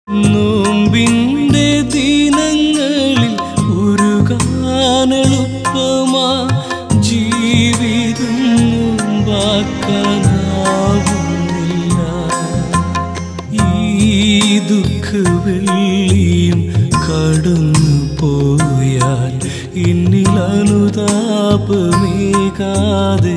നോമ്പിൻ്റെ ദിനങ്ങളിൽ ഉരുകാനെളുപ്പമാ ജീവിതം നോമ്പാക്കാനാവുന്നില്ല ഈ ദുഃഖവെള്ളിയും കടന്നു പോയാൽ എന്നിൽ അനുതാപമേകാതെ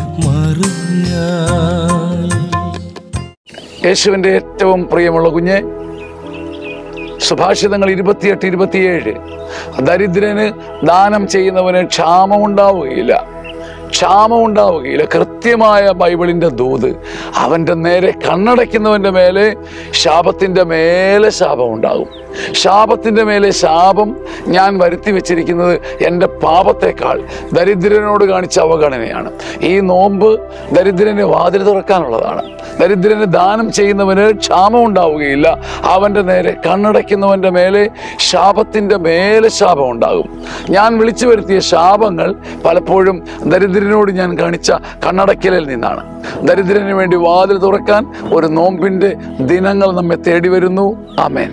മറിഞ്ഞാൽ യേശുവിൻ്റെ ഏറ്റവും പ്രിയമുള്ള കുഞ്ഞെ സുഭാഷിതങ്ങൾ ഇരുപത്തിയെട്ട് ഇരുപത്തിയേഴ് ദരിദ്രന് ദാനം ചെയ്യുന്നവന് ക്ഷാമമുണ്ടാവുകയില്ല ക്ഷാമമുണ്ടാവുകയില്ല കൃത്യമായ ബൈബിളിൻ്റെ ദൂത് അവൻ്റെ നേരെ കണ്ണടയ്ക്കുന്നവൻ്റെ മേലെ ശാപത്തിൻ്റെ മേലെ ശാപം ഉണ്ടാകും ശാപത്തിൻ്റെ മേലെ ശാപം ഞാൻ വരുത്തി വെച്ചിരിക്കുന്നത് എൻ്റെ പാപത്തേക്കാൾ ദരിദ്രനോട് കാണിച്ച അവഗണനയാണ് ഈ നോമ്പ് ദരിദ്രന് വാതിൽ തുറക്കാനുള്ളതാണ് ദരിദ്രന് ദാനം ചെയ്യുന്നവന് ക്ഷാമം ഉണ്ടാവുകയില്ല അവൻ്റെ നേരെ കണ്ണടയ്ക്കുന്നവൻ്റെ മേലെ ശാപത്തിൻ്റെ മേലെ ശാപം ഉണ്ടാകും ഞാൻ വിളിച്ചു വരുത്തിയ ശാപങ്ങൾ പലപ്പോഴും ദരിദ്രനോട് ഞാൻ കാണിച്ച കണ്ണടയ്ക്കലിൽ നിന്നാണ് ദരിദ്രന് വേണ്ടി വാതിൽ തുറക്കാൻ ഒരു നോമ്പിൻ്റെ ദിനങ്ങൾ നമ്മെ തേടി വരുന്നു ആമേൻ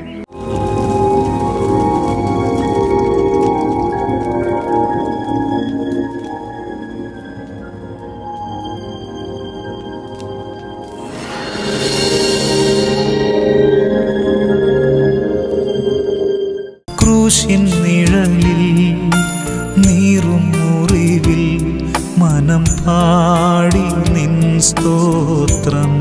ക്രൂശിൻ നിഴലിൽ നീറും മുറിവിൽ മനം പാടി നിൻ സ്തോത്രം